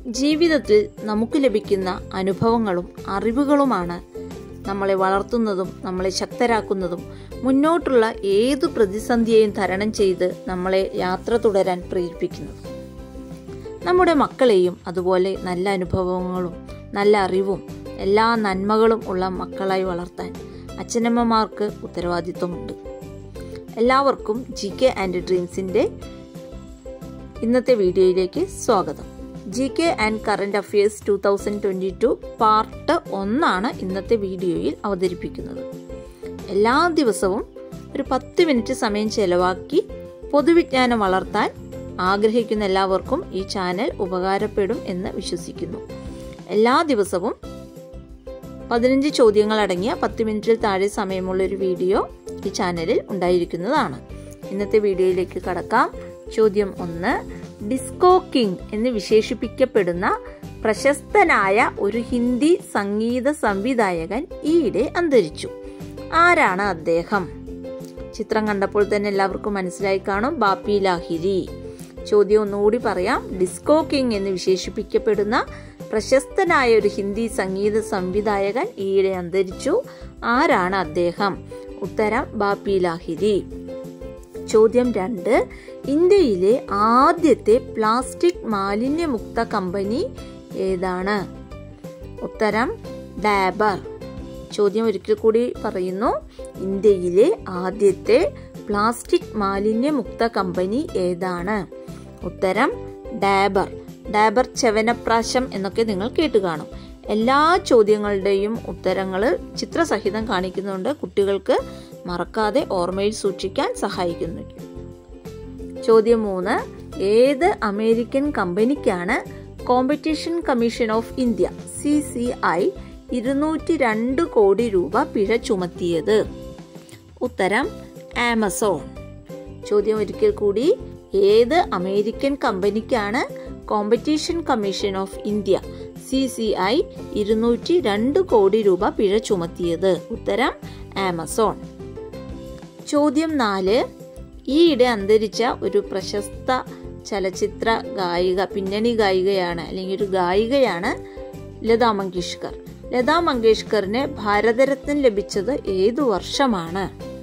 ജീവിതത്തിൽ നമുക്ക് ലഭിക്കുന്ന അനുഭവങ്ങളും അറിവുകളുമാണ് നമ്മളെ വളർത്തുന്നതും നമ്മളെ ശക്തരാക്കുന്നതും മുന്നോട്ടുള്ള ഏതു പ്രതിസന്ധിയെയും തരണം ചെയ്ത് നമ്മളെ യാത്ര തുടരാൻ പ്രേരിപ്പിക്കുന്നത് നമ്മുടെ മക്കളെയും അതുപോലെ നല്ല അനുഭവങ്ങളും നല്ല അറിവും എല്ലാ നന്മകളും ഉള്ള മക്കളായി വളർത്താൻ അച്ഛനമ്മമാർക്ക് ഉത്തരവാദിത്വമുണ്ട് എല്ലാവർക്കും ജി കെ ആൻഡ് ഡ്രീംസിൻ്റെ ഇന്നത്തെ വീഡിയോയിലേക്ക് സ്വാഗതം G K and current affairs two thousand twenty two part ഒന്നാണ് ഇന്നത്തെ വീഡിയോയിൽ അവതരിപ്പിക്കുന്നത് എല്ലാ ദിവസവും ഒരു പത്ത് മിനിറ്റ് സമയം ചെലവാക്കി പൊതുവിജ്ഞാനം വളർത്താൻ ആഗ്രഹിക്കുന്ന എല്ലാവർക്കും ഈ ചാനൽ ഉപകാരപ്പെടും എന്ന് വിശ്വസിക്കുന്നു എല്ലാ ദിവസവും പതിനഞ്ച് ചോദ്യങ്ങൾ അടങ്ങിയ പത്ത് മിനിറ്റിൽ താഴെ സമയമുള്ള ഒരു വീഡിയോ ഈ ചാനലിൽ ഉണ്ടായിരിക്കുന്നതാണ് ഇന്നത്തെ വീഡിയോയിലേക്ക് കടക്കാം ചോദ്യം ഒന്ന് ഡിസ്കോ കിങ് എന്ന് വിശേഷിപ്പിക്കപ്പെടുന്ന പ്രശസ്തനായ ഒരു ഹിന്ദി സംഗീത സംവിധായകൻ ഈയിടെ അന്തരിച്ചു ആരാണ് അദ്ദേഹം ചിത്രം കണ്ടപ്പോൾ തന്നെ എല്ലാവർക്കും മനസ്സിലായി കാണും ബാപ്പി ലാഹിരി ചോദ്യം ഒന്നുകൂടി പറയാം ഡിസ്കോ കിങ് എന്ന് വിശേഷിപ്പിക്കപ്പെടുന്ന പ്രശസ്തനായ ഒരു ഹിന്ദി സംഗീത സംവിധായകൻ ഈയിടെ അന്തരിച്ചു ആരാണ് അദ്ദേഹം ഉത്തരം ബാപ്പി ലാഹിരി ചോദ്യം രണ്ട് ഇന്ത്യയിലെ ആദ്യത്തെ പ്ലാസ്റ്റിക് മാലിന്യമുക്ത കമ്പനി ഏതാണ് ഉത്തരം ഡാബർ ചോദ്യം ഒരിക്കൽ കൂടി പറയുന്നു ഇന്ത്യയിലെ ആദ്യത്തെ പ്ലാസ്റ്റിക് മാലിന്യമുക്ത കമ്പനി ഏതാണ് ഉത്തരം ഡാബർ ഡാബർ ചവനപ്രാശം എന്നൊക്കെ നിങ്ങൾ കേട്ടു കാണും എല്ലാ ചോദ്യങ്ങളുടെയും ഉത്തരങ്ങൾ ചിത്രസഹിതം കാണിക്കുന്നുണ്ട് കുട്ടികൾക്ക് മറക്കാതെ ഓർമ്മയിൽ സൂക്ഷിക്കാൻ സഹായിക്കുന്നു ചോദ്യം മൂന്ന് ഏത് അമേരിക്കൻ കമ്പനിക്കാണ് competition commission of India C C I ഇരുന്നൂറ്റി രണ്ട് കോടി രൂപ പിഴ ചുമത്തിയത് ഉത്തരം ആമസോൺ ചോദ്യം ഒരിക്കൽ കൂടി ഏത് അമേരിക്കൻ കമ്പനിക്കാണ് competition commission of India C C I ഇരുന്നൂറ്റി രണ്ട് കോടി രൂപ പിഴ ചുമത്തിയത് ഉത്തരം ആമസോൺ ചോദ്യം നാല് ഈയിടെ അന്തരിച്ച ഒരു പ്രശസ്ത ചലച്ചിത്ര ഗായിക പിന്നണി ഗായികയാണ് അല്ലെങ്കിൽ ഒരു ഗായികയാണ് ലതാ മങ്കേഷ്കർ ലതാ മങ്കേഷ്കറിന് ഭാരതരത്നം ലഭിച്ചത് ഏതു വർഷമാണ്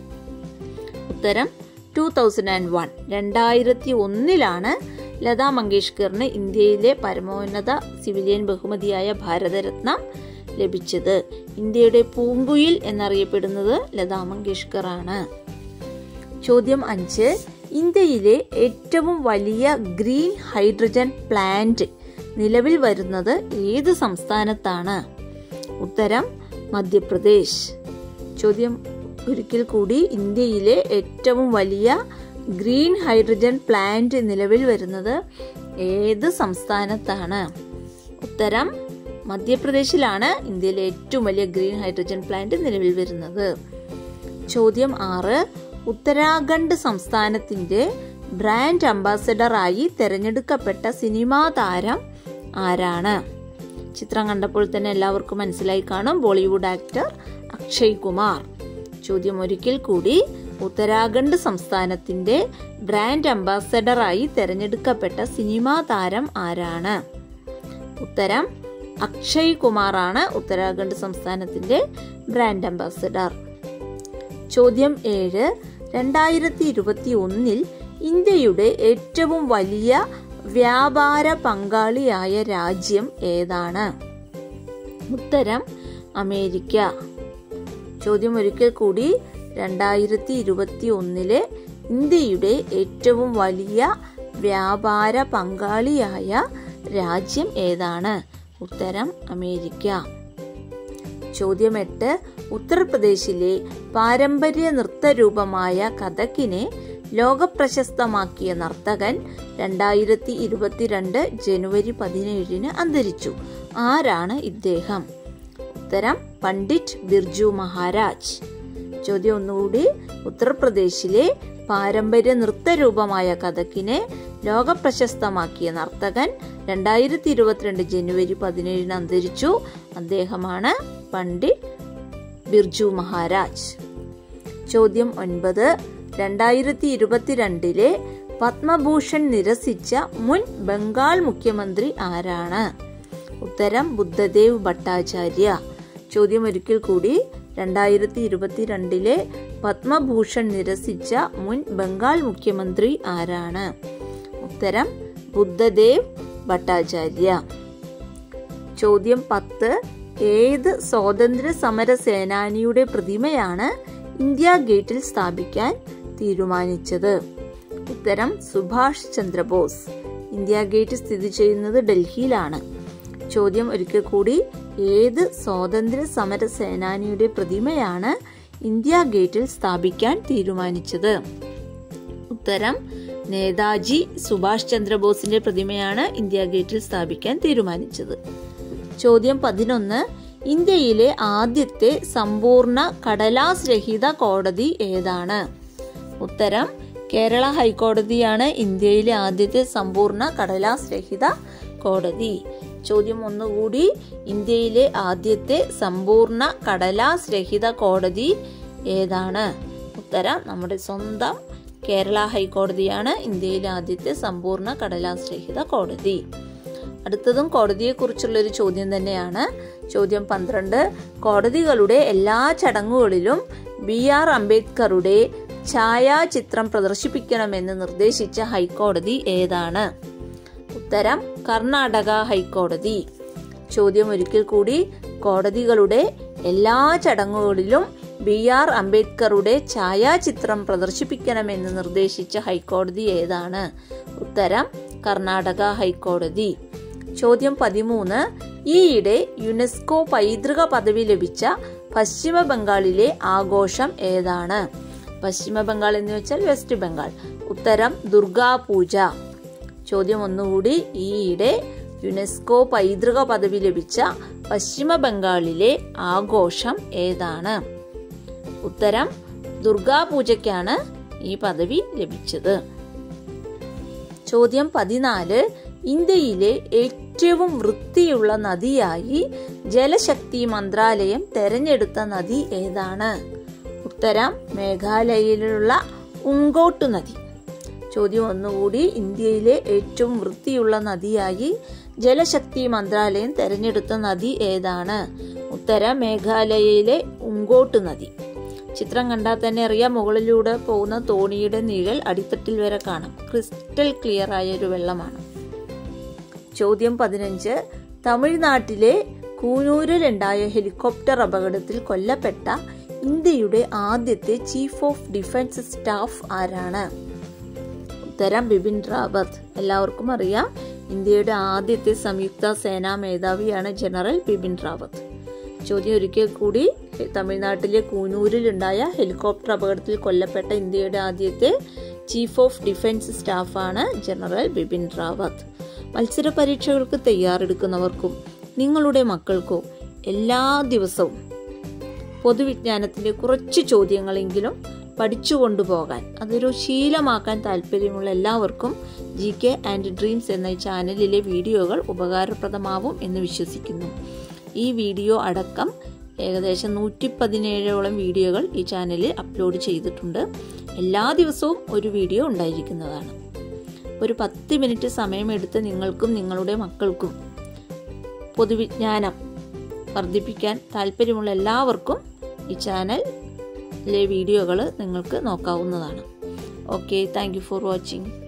ഉത്തരം ടൂ തൗസൻഡ് ആൻഡ് വൺ രണ്ടായിരത്തി ഒന്നിലാണ് ലതാ മങ്കേഷ്കറിന് ഇന്ത്യയിലെ പരമോന്നത സിവിലിയൻ ബഹുമതിയായ ഭാരതരത്നം ലഭിച്ചത് ഇന്ത്യയുടെ പൂങ്കുയിൽ എന്നറിയപ്പെടുന്നത് ലതാ മങ്കേഷ്കർ ആണ് ചോദ്യം അഞ്ച് ഇന്ത്യയിലെ ഏറ്റവും വലിയ ഗ്രീൻ ഹൈഡ്രജൻ പ്ലാന്റ് നിലവിൽ വരുന്നത് ഏത് സംസ്ഥാനത്താണ് ഉത്തരം മധ്യപ്രദേശ് ചോദ്യം ഒരിക്കൽ കൂടി ഇന്ത്യയിലെ ഏറ്റവും വലിയ ഗ്രീൻ ഹൈഡ്രജൻ പ്ലാന്റ് നിലവിൽ വരുന്നത് ഏത് സംസ്ഥാനത്താണ് ഉത്തരം മധ്യപ്രദേശിലാണ് ഇന്ത്യയിലെ ഏറ്റവും വലിയ ഗ്രീൻ ഹൈഡ്രജൻ പ്ലാന്റ് നിലവിൽ വരുന്നത് ചോദ്യം ആറ് ഉത്തരാഖണ്ഡ് സംസ്ഥാനത്തിന്റെ ബ്രാൻഡ് അംബാസഡറായി തെരഞ്ഞെടുക്കപ്പെട്ട സിനിമാ താരം ആരാണ് ചിത്രം കണ്ടപ്പോൾ തന്നെ എല്ലാവർക്കും മനസ്സിലായി കാണും ബോളിവുഡ് ആക്ടർ അക്ഷയ് കുമാർ ചോദ്യം ഒരിക്കൽ കൂടി ഉത്തരാഖണ്ഡ് സംസ്ഥാനത്തിന്റെ ബ്രാൻഡ് അംബാസഡറായി തെരഞ്ഞെടുക്കപ്പെട്ട സിനിമാ താരം ആരാണ് ഉത്തരം അക്ഷയ് കുമാറാണ് ഉത്തരാഖണ്ഡ് സംസ്ഥാനത്തിന്റെ ബ്രാൻഡ് അംബാസഡർ ചോദ്യം ഏഴ് രണ്ടായിരത്തി ഇരുപത്തി ഒന്നിൽ ഇന്ത്യയുടെ ഏറ്റവും വലിയ വ്യാപാര പങ്കാളിയായ രാജ്യം ഏതാണ് ഉത്തരം അമേരിക്ക ചോദ്യം ഒരിക്കൽ കൂടി രണ്ടായിരത്തി ഇരുപത്തി ഒന്നിലെ ഇന്ത്യയുടെ ഏറ്റവും വലിയ വ്യാപാര പങ്കാളിയായ രാജ്യം ഏതാണ് ഉത്തരം അമേരിക്ക ചോദ്യം എട്ട് ഉത്തർപ്രദേശിലെ പാരമ്പര്യ നൃത്തരൂപമായ കഥക്കിനെ ലോകപ്രശസ്തമാക്കിയ നർത്തകൻ രണ്ടായിരത്തി ഇരുപത്തിരണ്ട് ജനുവരി പതിനേഴിന് അന്തരിച്ചു ആരാണ് ഇദ്ദേഹം ഉത്തരം പണ്ഡിറ്റ് ബിർജു മഹാരാജ് ചോദ്യം ഒന്നുകൂടി ഉത്തർപ്രദേശിലെ പാരമ്പര്യ നൃത്തരൂപമായ കഥക്കിനെ ലോകപ്രശസ്തമാക്കിയ നർത്തകൻ രണ്ടായിരത്തി ഇരുപത്തിരണ്ട് ജനുവരി പതിനേഴിന് അന്തരിച്ചു അദ്ദേഹമാണ് പണ്ഡിറ്റ് ബിർജു മഹാരാജ് ചോദ്യം ഒൻപത് രണ്ടായിരത്തി ഇരുപത്തിരണ്ടിലെ പത്മഭൂഷൺ നിരസിച്ച മുൻ ബംഗാൾ മുഖ്യമന്ത്രി ആരാണ് ഉത്തരം ബുദ്ധദേവ് ഭട്ടാചാര്യ ചോദ്യം ഒരിക്കൽ കൂടി രണ്ടായിരത്തി ഇരുപത്തിരണ്ടിലെ പത്മഭൂഷൺ നിരസിച്ച മുൻ ബംഗാൾ മുഖ്യമന്ത്രി ആരാണ് ഉത്തരം ബുദ്ധദേവ് ഭട്ടാചാര്യ ചോദ്യം പത്ത് ഏത് സ്വാതന്ത്ര്യ സമര സേനാനിയുടെ പ്രതിമയാണ് ഇന്ത്യ ഗേറ്റിൽ സ്ഥാപിക്കാൻ തീരുമാനിച്ചത് ഉത്തരം സുഭാഷ് ചന്ദ്രബോസ് ഇന്ത്യ ഗേറ്റ് സ്ഥിതി ചെയ്യുന്നത് ഡൽഹിയിലാണ് ചോദ്യം ഒരിക്കൽ കൂടി ഏത് സ്വാതന്ത്ര്യ സമര സേനാനിയുടെ പ്രതിമയാണ് ഇന്ത്യ ഗേറ്റിൽ സ്ഥാപിക്കാൻ തീരുമാനിച്ചത് ഉത്തരം നേതാജി സുഭാഷ് ചന്ദ്രബോസിന്റെ പ്രതിമയാണ് ഇന്ത്യ ഗേറ്റിൽ സ്ഥാപിക്കാൻ തീരുമാനിച്ചത് ചോദ്യം പതിനൊന്ന് ഇന്ത്യയിലെ ആദ്യത്തെ സമ്പൂർണ്ണ കടലാസ് രഹിത കോടതി ഏതാണ് ഉത്തരം കേരള ഹൈക്കോടതിയാണ് ഇന്ത്യയിലെ ആദ്യത്തെ സമ്പൂർണ്ണ കടലാസ് രഹിത കോടതി ചോദ്യം ഒന്നുകൂടി ഇന്ത്യയിലെ ആദ്യത്തെ സമ്പൂർണ്ണ കടലാസ് രഹിത കോടതി ഏതാണ് ഉത്തരം നമ്മുടെ സ്വന്തം കേരള ഹൈക്കോടതിയാണ് ഇന്ത്യയിലെ ആദ്യത്തെ സമ്പൂർണ്ണ കടലാസ് രഹിത കോടതി അടുത്തതും കോടതിയെക്കുറിച്ചുള്ള ഒരു ചോദ്യം തന്നെയാണ് ചോദ്യം പന്ത്രണ്ട് കോടതികളുടെ എല്ലാ ചടങ്ങുകളിലും ബി ആർ അംബേദ്കറുടെ ഛായാചിത്രം പ്രദർശിപ്പിക്കണമെന്ന് നിർദ്ദേശിച്ച ഹൈക്കോടതി ഏതാണ് ഉത്തരം കർണാടക ഹൈക്കോടതി ചോദ്യം ഒരിക്കൽ കൂടി കോടതികളുടെ എല്ലാ ചടങ്ങുകളിലും ബി ആർ അംബേദ്കറുടെ ഛായാചിത്രം പ്രദർശിപ്പിക്കണമെന്ന് നിർദ്ദേശിച്ച ഹൈക്കോടതി ഏതാണ് ഉത്തരം കർണാടക ഹൈക്കോടതി ചോദ്യം പതിമൂന്ന് ഈയിടെ യുനെസ്കോ പൈതൃക പദവി ലഭിച്ച പശ്ചിമ ബംഗാളിലെ ആഘോഷം ഏതാണ് പശ്ചിമ ബംഗാൾ എന്ന് വെച്ചാൽ വെസ്റ്റ് ബംഗാൾ ഉത്തരം ദുർഗാ പൂജ ചോദ്യം ഒന്നുകൂടി ഈയിടെ യുനെസ്കോ പൈതൃക പദവി ലഭിച്ച പശ്ചിമ ബംഗാളിലെ ആഘോഷം ഏതാണ് ഉത്തരം ദുർഗാ പൂജയ്ക്കാണ് ഈ പദവി ലഭിച്ചത് ചോദ്യം പതിനാല് ഇന്ത്യയിലെ ഏറ്റവും വൃത്തിയുള്ള നദിയായി ജലശക്തി മന്ത്രാലയം തെരഞ്ഞെടുത്ത നദി ഏതാണ് ഉത്തരം മേഘാലയയിലുള്ള ഉങ്കോട്ട് നദി ചോദ്യം ഒന്നുകൂടി ഇന്ത്യയിലെ ഏറ്റവും വൃത്തിയുള്ള നദിയായി ജലശക്തി മന്ത്രാലയം തെരഞ്ഞെടുത്ത നദി ഏതാണ് ഉത്തരം മേഘാലയയിലെ ഉങ്കോട്ട് നദി ചിത്രം കണ്ടാൽ തന്നെ അറിയാം മുകളിലൂടെ പോകുന്ന തോണിയുടെ നിഴൽ അടിത്തട്ടിൽ വരെ കാണാം ക്രിസ്റ്റൽ ക്ലിയർ ആയ ഒരു വെള്ളമാണ് ചോദ്യം പതിനഞ്ച് തമിഴ്നാട്ടിലെ കൂനൂരിലുണ്ടായ ഹെലികോപ്റ്റർ അപകടത്തിൽ കൊല്ലപ്പെട്ട ഇന്ത്യയുടെ ആദ്യത്തെ ചീഫ് ഓഫ് ഡിഫൻസ് സ്റ്റാഫ് ആരാണ് ഉത്തരം ബിപിൻ റാവത്ത് എല്ലാവർക്കും അറിയാം ഇന്ത്യയുടെ ആദ്യത്തെ സംയുക്ത സേനാ മേധാവിയാണ് ജനറൽ ബിപിൻ റാവത്ത് ചോദ്യം ഒരിക്കൽ കൂടി തമിഴ്നാട്ടിലെ കൂനൂരിലുണ്ടായ ഹെലികോപ്റ്റർ അപകടത്തിൽ കൊല്ലപ്പെട്ട ഇന്ത്യയുടെ ആദ്യത്തെ ചീഫ് ഓഫ് ഡിഫൻസ് സ്റ്റാഫാണ് ജനറൽ ബിപിൻ റാവത്ത് മത്സര പരീക്ഷകൾക്ക് തയ്യാറെടുക്കുന്നവർക്കും നിങ്ങളുടെ മക്കൾക്കോ എല്ലാ ദിവസവും പൊതുവിജ്ഞാനത്തിൻ്റെ കുറച്ച് ചോദ്യങ്ങളെങ്കിലും പഠിച്ചു കൊണ്ടുപോകാൻ അതൊരു ശീലമാക്കാൻ താല്പര്യമുള്ള എല്ലാവർക്കും ജി കെ ആൻഡ് ഡ്രീംസ് എന്ന ഈ ചാനലിലെ വീഡിയോകൾ ഉപകാരപ്രദമാവും എന്ന് വിശ്വസിക്കുന്നു ഈ വീഡിയോ അടക്കം ഏകദേശം നൂറ്റി പതിനേഴോളം വീഡിയോകൾ ഈ ചാനലിൽ അപ്ലോഡ് ചെയ്തിട്ടുണ്ട് എല്ലാ ദിവസവും ഒരു വീഡിയോ ഉണ്ടായിരിക്കുന്നതാണ് ഒരു പത്ത് മിനിറ്റ് സമയമെടുത്ത് നിങ്ങൾക്കും നിങ്ങളുടെ മക്കൾക്കും പൊതുവിജ്ഞാനം വർദ്ധിപ്പിക്കാൻ താല്പര്യമുള്ള എല്ലാവർക്കും ഈ ചാനലിലെ വീഡിയോകൾ നിങ്ങൾക്ക് നോക്കാവുന്നതാണ് ഓക്കെ താങ്ക് ഫോർ വാച്ചിങ്